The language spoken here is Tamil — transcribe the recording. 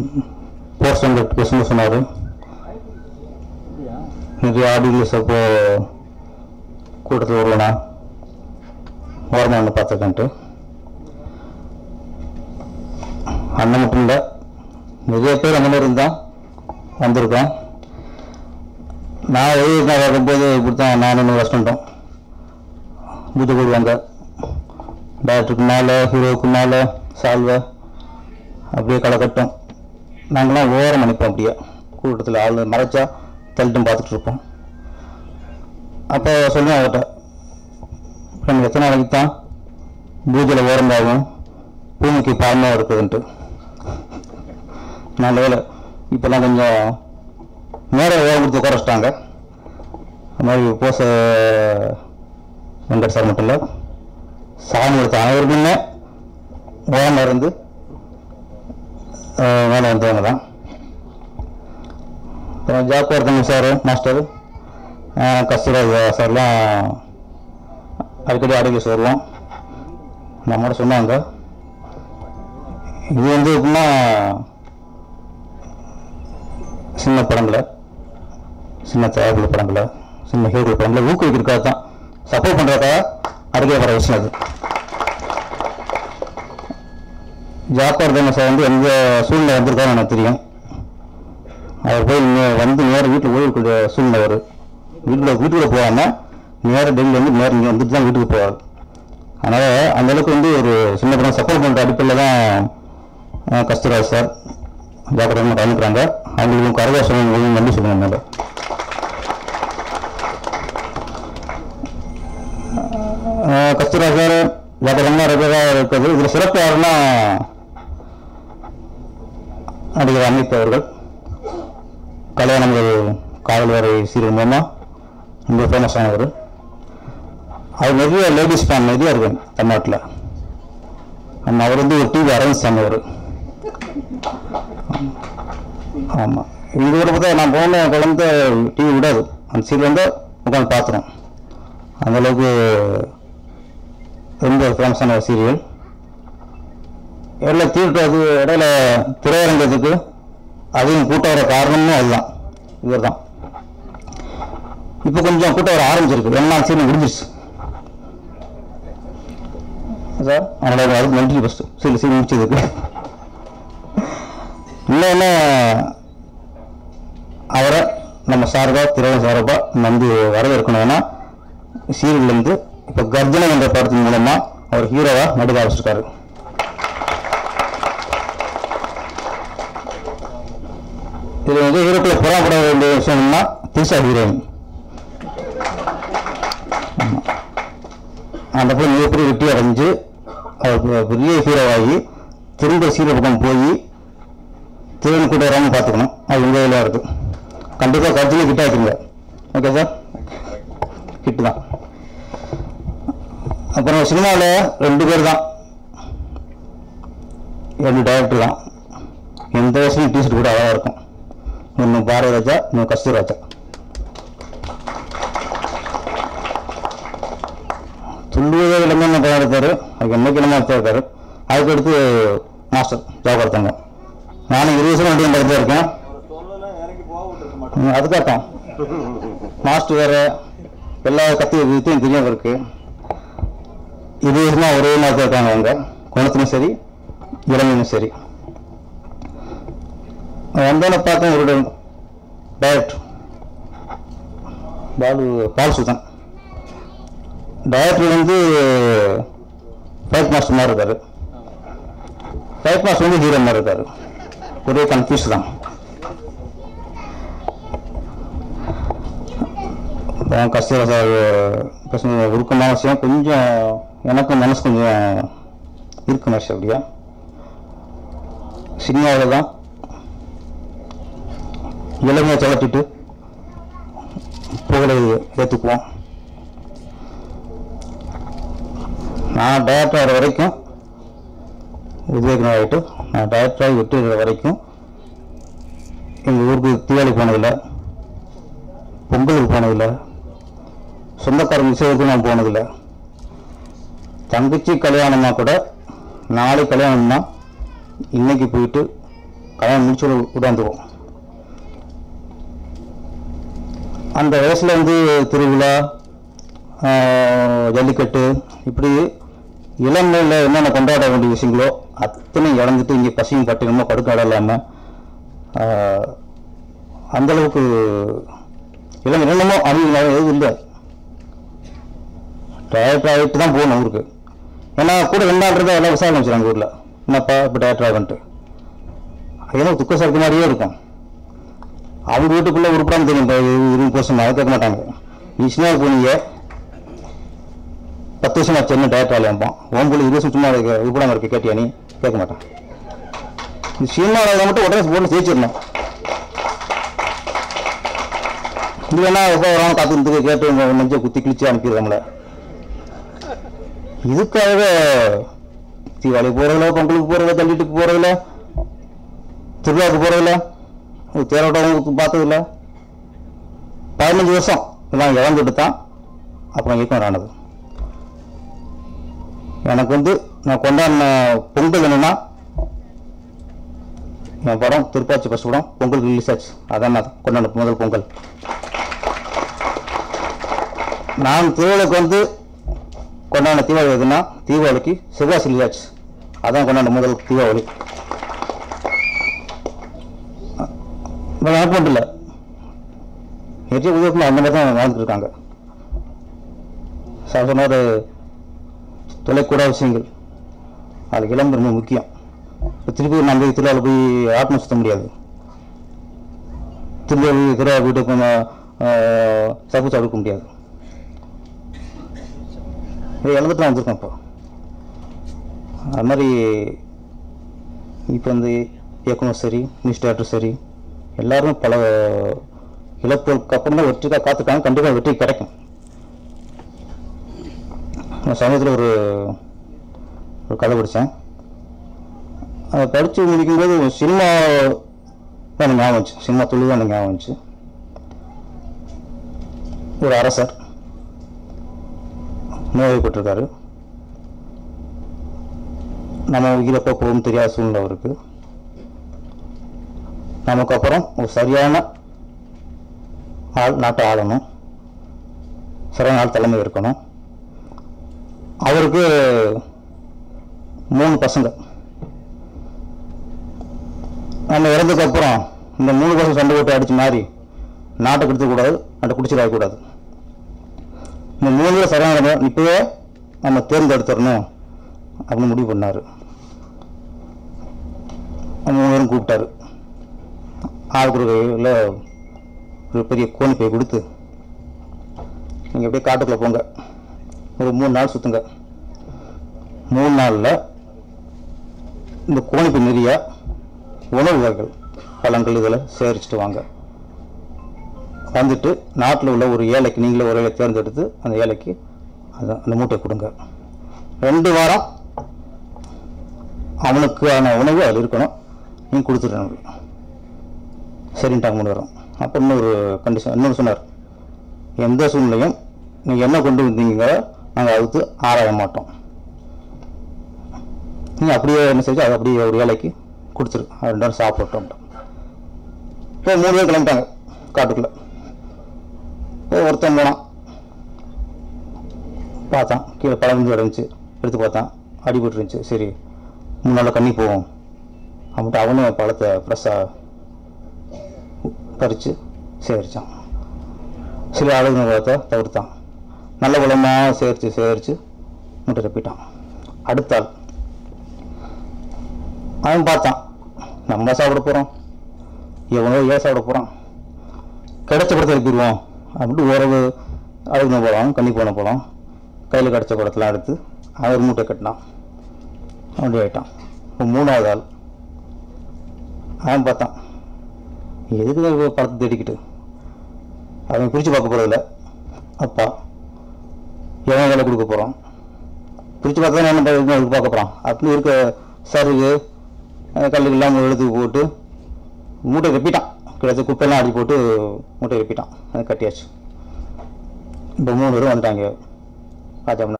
போஸ்ட் அண்ட் பேசணும்னு சொன்னார் நிறைய ஆடியோஸ் அப்போ கூட்டத்தில் வருவேனா ஓரமாக வந்து பார்த்துருக்கேன்ட்டு அண்ணன் மட்டும் இல்லை நிறைய பேர் அந்த மாதிரி இருந்தான் வந்திருக்கோம் நான் வெளியே நான் வரும்போது இப்படி தான் நான் இன்னும் கஷ்டம்ட்டோம் பூஜை போடுவாங்க டேரக்டருக்கு மேலே ஹீரோவுக்கு மேலே சால்வை அப்படியே களை கட்டும் நாங்களாம் ஓரம் அனுப்போம் அப்படியே கூட்டத்தில் ஆள் மறைச்சா தள்ளிட்டும் பார்த்துட்டு இருப்போம் அப்போ சொல்லுவேன் அவர்கிட்ட நம்ம எத்தனை நாளைக்கு தான் பூஜையில் ஓரம் ஆகும் பூமிக்கு பாரமாக இருக்குதுன்ட்டு நல்ல வேலை இப்போல்லாம் கொஞ்சம் நேரம் ஓரம் கொடுத்து உட்கார வச்சிட்டாங்க அது மாதிரி போச வெங்கட் சார் மட்டும் இல்லை சாமி எடுத்த அனைவருக்குமே ஓரமாக இருந்து அஹ், மேலே வந்தவங்க தான் அப்புறம் ஜாப் ஒருத்தங்க சார் மாஸ்டர் கஸ்தூராஜ் சார்லாம் அடிக்கடி ஆடியோஸ் வருவோம் நம்மளோட சொன்னாங்க இது வந்து எப்படின்னா சின்ன படங்களை சின்ன தயாரிப்பு படங்களை சின்ன ஹீரோ படங்களை ஊக்குவிக்கிறதுக்காக தான் சப்போர்ட் பண்ணுறதுக்காக அடிக்கடி வர விஷயம் அது ஜாப்பார் தாங்க சார் வந்து எந்த சூழ்நிலை வந்திருக்கான்னு எனக்கு தெரியும் அவர் போய் நே- வந்து நேரம் வீட்டில் ஓய்வுக்கூடிய சூழ்நிலை வரும் வீட்டில் வீட்டுக்குள்ள போகாமல் நேரம் டெல்லி வந்து நேரம் இங்கே வந்துட்டு தான் வீட்டுக்கு போவார் அதனால் அந்த அளவுக்கு வந்து ஒரு சின்ன படம் சப்போர்ட் பண்ணுற அடிப்படையில் தான் அஹ், கஸ்தூராஜ் சார் ஜாக்கிரதை கலந்துக்கிறாங்க அவங்களுக்கும் கரகாசம் நன்றி சொல்லுங்க மேலே கஸ்தூராஜ் சார் ஜாக்கிரதமாக ரெகுலராக இருக்கிறது இதில் சிறப்பு யாருன்னா நடிகர் அமித் அவர்கள் கல்யாணங்கள் காதல் வரை சீரியல் மூலமாக ரொம்ப ஃபேமஸ் ஆனவர் அவர் நிறைய லேடிஸ் ஃபேன் நிறைய இருக்கு தமிழ்நாட்டில் நம்ம அவர் வந்து ஒரு டிவி அரேஞ்ச் பண்ணவர் ஆமாம் இது கூட பார்த்தா நான் போன குழந்தை டிவி விடாது அந்த சீரியல் வந்து உட்காந்து பார்த்துரும் அந்த அளவுக்கு ரொம்ப ஃபேமஸான ஒரு சீரியல் எல்லாம் தீர்ப்பு அது இடையில திரையரங்கத்துக்கு அதிகம் கூட்டம் வர காரணமும் அதுதான் இவர் தான் இப்போ கொஞ்சம் கூட்டம் வர ஆரம்பிச்சிருக்கு எல்லா சீரியல் முடிஞ்சிருச்சு சார் அவனோட அதுக்கு நன்றி ஃபஸ்ட்டு சரி சரி முடிச்சதுக்கு இன்னொன்று அவரை நம்ம சார்பாக திரையரங்க சார்பாக நம்பி வரவேற்கணும் ஏன்னா சீரியல்லேருந்து இப்போ கர்ஜனை என்ற படத்தின் மூலமாக அவர் ஹீரோவாக நடிக்க ஆரம்பிச்சிருக்காரு இது வந்து ஹீரோக்குள்ள புறப்பட வேண்டிய விஷயம்னா திரிஷா ஹீரோயின் ஆமா. அந்த போய் மிகப்பெரிய வெற்றி அடைஞ்சு அவர் பெ- பெரிய ஹீரோவாகி திரும்ப சீரியல் பக்கம் போய் திருவன் கூட வராமல் பார்த்துக்கணும் அது உங்கள் இதில் இருக்கு கண்டிப்பாக கருத்துல கிட்ட ஆக்கிங்க ஓகே சார் ஹிட்டு தான் அப்புறம் சினிமாவில் ரெண்டு பேர் தான் ரெண்டு டைரக்டர் தான் எந்த வயசுலையும் டீஷர்ட் கூட அழகாக இருக்கும் ஒன்று பாரதி ராஜா இன்னும் கஸ்தூர் ராஜா துள்ளுவதே இளமையான படம் எடுத்தாரு அதுக்கு என்னைக்கு இளமா இருக்காரு அதுக்கு அடுத்து மாஸ்டர் ஜாபர் தங்கம் நானும் இருபது வருஷம் வண்டி எடுத்து இருக்கேன் ம், அதுக்காகத்தான் மாஸ்டர் வேற எல்லா கத்தி வித்தையும் தெரியும் இருக்கு இருபது வருஷமா ஒரே மாதிரி இருக்காங்க அவங்க குணத்திலும் சரி இளமையிலும் சரி வந்தோன்னு பார்க்க ஒரு டைரக்ட் பாலு பால் சுல்தான் டைரக்டர் வந்து ஃபைட் மாஸ்டர் மாதிரி இருக்காரு ஃபைட் மாஸ்டர் வந்து ஹீரோ மாதிரி இருக்காரு ஒரே கன்ஃபியூஸ் தான் அப்புறம் கஸ்தூரா சார் பேசுன உருக்கமான விஷயம் கொஞ்சம் எனக்கும் மனசு கொஞ்சம் இருக்கு மனுஷன் அப்படியா சினிமாவில் தான் இளமையை தளர்த்திட்டு புகழை ஏற்றுக்குவோம் நான் டேரக்டர் ஆகிற வரைக்கும் உத்வேகனம் ஆகிட்டு நான் டேரக்டராகி விட்டு இருக்கிற வரைக்கும் எங்கள் ஊருக்கு தீபாவளி போனதில்லை பொங்கலுக்கு போனதில்லை சொந்தக்காரங்க விஷயத்துக்கு நான் போனதில்லை தங்கச்சி கல்யாணம்னா கூட நாளை கல்யாணம்னா இன்னைக்கு போயிட்டு கல்யாணம் முடிச்சு விடாந்துருவோம் அந்த வயசில் வந்து திருவிழா ஆஹ், ஜல்லிக்கட்டு இப்படி இளமையில் என்னென்ன கொண்டாட வேண்டிய விஷயங்களோ அத்தனையும் இழந்துட்டு இங்கே பசியும் பட்டினமோ படுக்க இடம் இல்லாமல் அந்தளவுக்கு இளம் என்னமோ அணிவு எதுவும் இல்லை டயர்ட் ஆகிட்டு தான் போகணும் ஊருக்கு ஏன்னா கூட ரெண்டாண்டுறத எல்லாம் விசாரணை வச்சுருக்காங்க ஊரில் என்னப்பா இப்போ டயர்ட் ஆகன்ட்டு ஏன்னா துக்க சரக்கு மாதிரியே இருக்கும் அவங்க வீட்டுக்குள்ளே உருப்படாமல் தெரியும் இப்போ இருபது வருஷம் அதை கேட்க மாட்டாங்க நீ சின்ன போனீங்க பத்து வருஷம் ஆச்சு என்ன டயர்ட் ஆகலையாம்பான் ஓம்புல இருபது வருஷம் சும்மா இருக்க உருப்படாமல் இருக்க கேட்டியா நீ கேட்க மாட்டான் நீ சினிமாவில் மட்டும் உடனே போட்டு ஜெயிச்சிடணும் இது வேணா எப்போ வராமல் காத்துக்கிட்டு கேட்டு உங்க நெஞ்சை குத்தி கிழிச்சு அனுப்பிடுறாங்களே இதுக்காக தீபாவளி போகிறதில்ல பொங்கலுக்கு போகிறதில்ல தள்ளிட்டுக்கு போகிறதில்ல திருவிழாவுக்கு போகிறதில்ல தேரோட்டம் பார்த்ததில்ல பதினஞ்சு வருஷம் இதெல்லாம் இழந்துட்டு தான் அப்புறம் இயக்கம் ஆனது எனக்கு வந்து நான் கொண்டாடின பொங்கல் என்னன்னா என் படம் திருப்பாச்சி ஃபஸ்ட் படம் பொங்கல் ரிலீஸ் ஆச்சு அதான் நான் கொண்டாடின முதல் பொங்கல் நான் திருவிழாக்கு வந்து கொண்டாடின தீபாவளி எதுனா தீபாவளிக்கு சிவாசி ரிலீஸ் ஆச்சு அதான் கொண்டாடின முதல் தீபாவளி இப்போ எனக்கு மட்டும் இல்லை நிறைய உதவிக்குள்ள அந்த மாதிரி தான் வாழ்ந்துட்டு இருக்காங்க சார் சொன்னார் தொலைக்கூடாத விஷயங்கள் அதுக்கு இளம்பு ரொம்ப முக்கியம் இப்போ திருப்பி நம்ம திருவிழாவில் போய் ஆத்ம சுத்த முடியாது திருவிழா திருவிழா போயிட்டு இப்போ சப்பு தடுக்க முடியாது இதை இழந்துட்டு தான் வந்திருக்கோம் இப்போ அது மாதிரி இப்போ வந்து இயக்குனர் சரி மியூசிக் டேரக்டர் சரி எல்லாருமே பல இழப்புகளுக்கு அப்புறம் தான் வெற்றிக்காக காத்துட்டாங்க கண்டிப்பாக வெற்றி கிடைக்கும் நான் சமயத்தில் ஒரு ஒரு கதை படித்தேன் அதை படித்து முடிக்கும்போது சினிமா தான் எனக்கு ஞாபகம் வந்துச்சு சினிமா தொழில் தான் எனக்கு ஞாபகம் வந்துச்சு ஒரு அரசர் நோய்பட்டிருக்காரு நம்ம உயிரப்போ போகும் தெரியாத சூழ்நிலை அவருக்கு நமக்கு அப்புறம் ஒரு சரியான ஆள் நாட்டை ஆளணும் சரியான ஆள் தலைமை இருக்கணும் அவருக்கு மூணு பசங்க நம்ம இறந்ததுக்கு அப்புறம் இந்த மூணு பசங்க சண்டை போட்டு அடிச்சு மாறி நாட்டை கொடுத்துக்கூடாது நாட்டை குடிச்சிடாக்கூடாது இந்த மூணு பேர் சரியான இப்பவே நம்ம தேர்ந்தெடுத்துடணும் அப்படின்னு முடிவு பண்ணார் மூணு பேரும் கூப்பிட்டாரு ஆளுக்குறையில் ஒரு பெரிய கோணி பை கொடுத்து நீங்கள் அப்படியே காட்டுக்குள்ளே போங்க ஒரு மூணு நாள் சுற்றுங்க மூணு நாளில் இந்த கோணிப்பை நிறைய உணவு வகைகள் பழங்கள் இதில் சேகரிச்சுட்டு வாங்க வந்துட்டு நாட்டில் உள்ள ஒரு ஏழைக்கு நீங்களே ஒரு ஏழை தேர்ந்தெடுத்து அந்த ஏழைக்கு அதை அந்த மூட்டையை கொடுங்க ரெண்டு வாரம் அவனுக்கான உணவு அதில் இருக்கணும் நீங்கள் கொடுத்துட்டு சரின்ட்டாங்க மூணு வரும் அப்போ இன்னொரு கண்டிஷன் இன்னொரு சொன்னார் எந்த சூழ்நிலையும் நீங்கள் என்ன கொண்டு வந்தீங்க நாங்கள் அதுக்கு ஆராய மாட்டோம் நீங்கள் அப்படியே என்ன செஞ்சு அதை அப்படியே ஒரு வேலைக்கு கொடுத்துரு அது ரெண்டு நேரம் சாப்பிட்டோம் இப்போ மூணு பேர் கிளம்பிட்டாங்க காட்டுக்குள்ளே இப்போ ஒருத்தன் போனான் பார்த்தான் கீழே பழம் வந்து இருந்துச்சு எடுத்து பார்த்தான் அடிபட்டு இருந்துச்சு சரி மூணு நாளில் கண்ணி போவோம் அப்படின்ட்டு அவனும் பழத்தை ஃப்ரெஷ்ஷாக பறித்து சேகரித்தான் சில அழுகுன பழத்தை தவிர்த்தான் நல்ல பழமாக சேகரித்து சேகரித்து மூட்டை தப்பிட்டான் அடுத்த ஆள் அவன் பார்த்தான் நம்ம சாப்பிட போகிறோம் எவனோ ஏன் சாப்பிட போகிறான் கிடைச்ச படத்தை எழுப்பிடுவோம் அப்படின்ட்டு ஓரளவு அழுகுன பழம் கண்ணி போன பழம் கையில் கிடச்ச படத்தெல்லாம் எடுத்து அவன் ஒரு மூட்டை கட்டினான் அப்படி ஆயிட்டான் இப்போ மூணாவது ஆள் அவன் பார்த்தான் எதுக்கு தான் இவ்வளவு படத்தை தேடிக்கிட்டு அவன் பிரித்து பார்க்க போகிறதில்ல அப்பா எவன் வேலை கொடுக்க போகிறான் பிரித்து பார்த்தா தான் என்ன பா- என்ன பார்க்க போகிறான் அப்படின்னு இருக்க சருகு அஹ், கல்லுக்கு இல்லாமல் எடுத்து போட்டு மூட்டை கப்பிட்டான் கிடைச்ச குப்பையெல்லாம் அடி போட்டு மூட்டை கப்பிட்டான் அதை கட்டியாச்சு இப்போ மூணு பேரும் வந்துட்டாங்க ராஜா